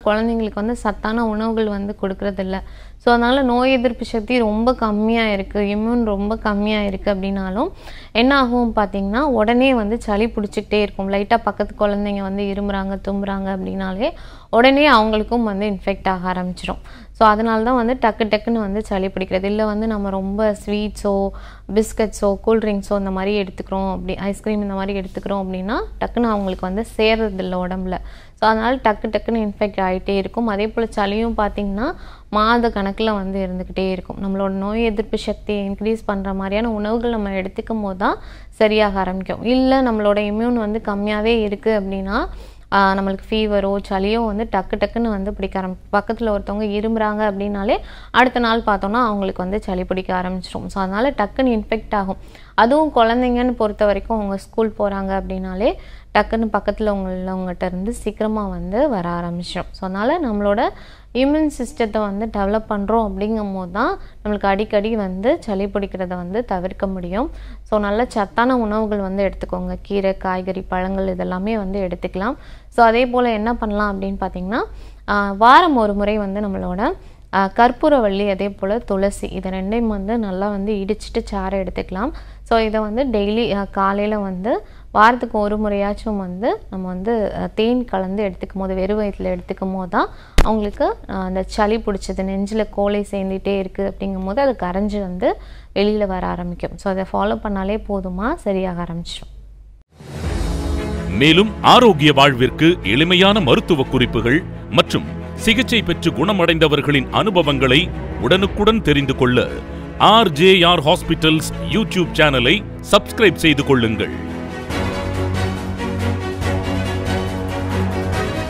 குழந்தைங்களுக்கு வந்து சத்தான உணவுகள் வந்து கொடுக்கறதில்ல ஸோ அதனால் நோய் எதிர்ப்பு சக்தி ரொம்ப கம்மியாக இருக்குது இம்யூன் ரொம்ப கம்மியாக இருக்குது அப்படின்னாலும் என்ன ஆகும் பார்த்தீங்கன்னா உடனே வந்து சளி பிடிச்சிக்கிட்டே இருக்கும் லைட்டாக பக்கத்து குழந்தைங்க வந்து இருமுறாங்க தும்புறாங்க அப்படின்னாலே உடனே அவங்களுக்கும் வந்து இன்ஃபெக்ட் ஆக ஆரம்பிச்சிடும் ஸோ அதனால தான் வந்து டக்கு டக்குன்னு வந்து சளி பிடிக்கிறது இல்லை வந்து நம்ம ரொம்ப ஸ்வீட்ஸோ பிஸ்கட்ஸோ கூல்ட்ரிங்க்ஸோ இந்த மாதிரி எடுத்துக்கிறோம் அப்படி ஐஸ்கிரீம் இந்த மாதிரி எடுத்துக்கிறோம் அப்படின்னா டக்குன்னு அவங்களுக்கு வந்து சேர்றதில்ல உடம்புல ஸோ அதனால் டக்கு டக்குன்னு இன்ஃபெக்ட் ஆகிட்டே இருக்கும் அதே போல் சளியும் பார்த்திங்கன்னா மாத கணக்கில் வந்து இருந்துக்கிட்டே இருக்கும் நம்மளோட நோய் எதிர்ப்பு சக்தியை இன்க்ரீஸ் பண்ணுற மாதிரியான உணவுகள் நம்ம எடுத்துக்கும் போது தான் சரியாக ஆரம்பிக்கும் இல்லை நம்மளோட இம்யூன் வந்து கம்மியாகவே இருக்குது அப்படின்னா ஆஹ் நம்மளுக்கு ஃபீவரோ சளியோ வந்து டக்கு டக்குன்னு வந்து பிடிக்க ஆரம்பிக்கும் பக்கத்தில் ஒருத்தவங்க இருமுறாங்க அப்படின்னாலே அடுத்த நாள் பார்த்தோன்னா அவங்களுக்கு வந்து சளி பிடிக்க ஆரம்பிச்சிடும் ஸோ அதனால் டக்குன்னு இன்ஃபெக்ட் ஆகும் அதுவும் குழந்தைங்கன்னு பொறுத்த வரைக்கும் அவங்க ஸ்கூல் போகிறாங்க அப்படின்னாலே டக்குன்னு பக்கத்தில் உள்ளவங்ககிட்ட இருந்து சீக்கிரமாக வந்து வர ஆரம்பிச்சிடும் ஸோ அதனால் நம்மளோட இம்யூன் சிஸ்டத்தை வந்து டெவலப் பண்ணுறோம் அப்படிங்கும் போது தான் நம்மளுக்கு அடிக்கடி வந்து சளி பிடிக்கிறத வந்து தவிர்க்க முடியும் ஸோ நல்ல சத்தான உணவுகள் வந்து எடுத்துக்கோங்க கீரை காய்கறி பழங்கள் இதெல்லாமே வந்து எடுத்துக்கலாம் ஸோ அதே போல் என்ன பண்ணலாம் அப்படின்னு பார்த்தீங்கன்னா ஆஹ் வாரம் ஒரு முறை வந்து நம்மளோட ஆஹ் கற்பூரவள்ளி அதே போல் துளசி இது ரெண்டையும் வந்து நல்லா வந்து இடிச்சிட்டு சாறை எடுத்துக்கலாம் ஸோ இதை வந்து டெய்லி காலையில் வந்து வாரத்துக்கு ஒரு முறையாச்சும் வந்து நம்ம வந்து அஹ், தேன் கலந்து எடுத்துக்கும் போது வெறும் வயிற்றில் எடுத்துக்கும் போது தான் அவங்களுக்கு அஹ், அந்த சளி பிடிச்சது நெஞ்சில் கோலை சேர்ந்துட்டே இருக்குது அப்படிங்கும் போது அது கரைஞ்சி வந்து வெளியில் வர ஆரம்பிக்கும் ஸோ அதை ஃபாலோ பண்ணாலே போதுமா சரியாக ஆரம்பிச்சிடும் மேலும் ஆரோக்கிய வாழ்விற்கு எளிமையான மருத்துவ குறிப்புகள் மற்றும் சிகிச்சை பெற்று குணமடைந்தவர்களின் அனுபவங்களை உடனுக்குடன் தெரிந்து கொள்ள ஆர்ஜேஆர் ஹாஸ்பிட்டல்ஸ் யூடியூப் சேனலை சப்ஸ்கிரைப் செய்து கொள்ளுங்கள்